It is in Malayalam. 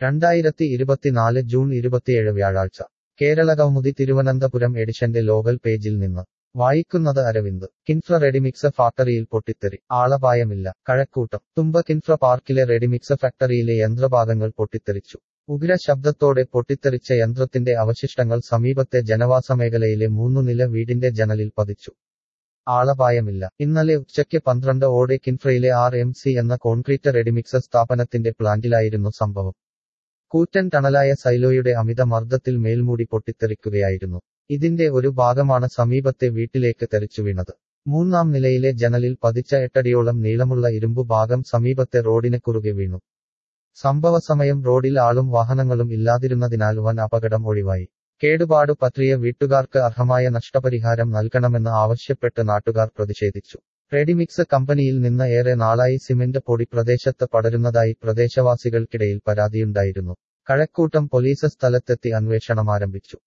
രണ്ടായിരത്തി ഇരുപത്തിനാല് ജൂൺ ഇരുപത്തിയേഴ് വ്യാഴാഴ്ച കേരളകൗമുദി തിരുവനന്തപുരം എഡിഷന്റെ ലോകൽ പേജിൽ നിന്ന് വായിക്കുന്നത് അരവിന്ദ് കിൻഫ്ര റെഡിമിക്സ് ഫാക്ടറിയിൽ പൊട്ടിത്തെറി ആളപായമില്ല കഴക്കൂട്ടം തുമ്പ കിൻഫ്ര പാർക്കിലെ റെഡിമിക്സ് ഫാക്ടറിയിലെ യന്ത്രഭാഗങ്ങൾ പൊട്ടിത്തെറിച്ചു ഉഗ്ര ശബ്ദത്തോടെ പൊട്ടിത്തെറിച്ച യന്ത്രത്തിന്റെ അവശിഷ്ടങ്ങൾ സമീപത്തെ ജനവാസമേഖലയിലെ മൂന്നുനില വീടിന്റെ ജനലിൽ പതിച്ചു ആളപായമില്ല ഇന്നലെ ഉച്ചയ്ക്ക് പന്ത്രണ്ട് ഓടെ കിൻഫ്രയിലെ ആർ എം സി എന്ന കോൺക്രീറ്റ് റെഡിമിക്സ് സ്ഥാപനത്തിന്റെ പ്ലാന്റിലായിരുന്നു സംഭവം കൂറ്റൻ ടണലായ സൈലോയുടെ അമിത മർദ്ദത്തിൽ മേൽമൂടി പൊട്ടിത്തെറിക്കുകയായിരുന്നു ഇതിന്റെ ഒരു ഭാഗമാണ് സമീപത്തെ വീട്ടിലേക്ക് തെറിച്ചു വീണത് മൂന്നാം നിലയിലെ ജനലിൽ പതിച്ച എട്ടടിയോളം നീളമുള്ള ഇരുമ്പു ഭാഗം സമീപത്തെ റോഡിന് കുറുകെ വീണു സംഭവസമയം റോഡിൽ ആളും വാഹനങ്ങളും ഇല്ലാതിരുന്നതിനാൽ വൻ അപകടം ഒഴിവായി കേടുപാടു പറ്റിയ വീട്ടുകാർക്ക് അർഹമായ നഷ്ടപരിഹാരം നൽകണമെന്ന് ആവശ്യപ്പെട്ട് നാട്ടുകാർ പ്രതിഷേധിച്ചു റെഡിമിക്സ് കമ്പനിയിൽ നിന്ന് ഏറെ നാളായി സിമന്റ് പൊടി പ്രദേശത്ത് പടരുന്നതായി പ്രദേശവാസികൾക്കിടയിൽ പരാതിയുണ്ടായിരുന്നു കഴക്കൂട്ടം പോലീസ് സ്ഥലത്തെത്തി അന്വേഷണം ആരംഭിച്ചു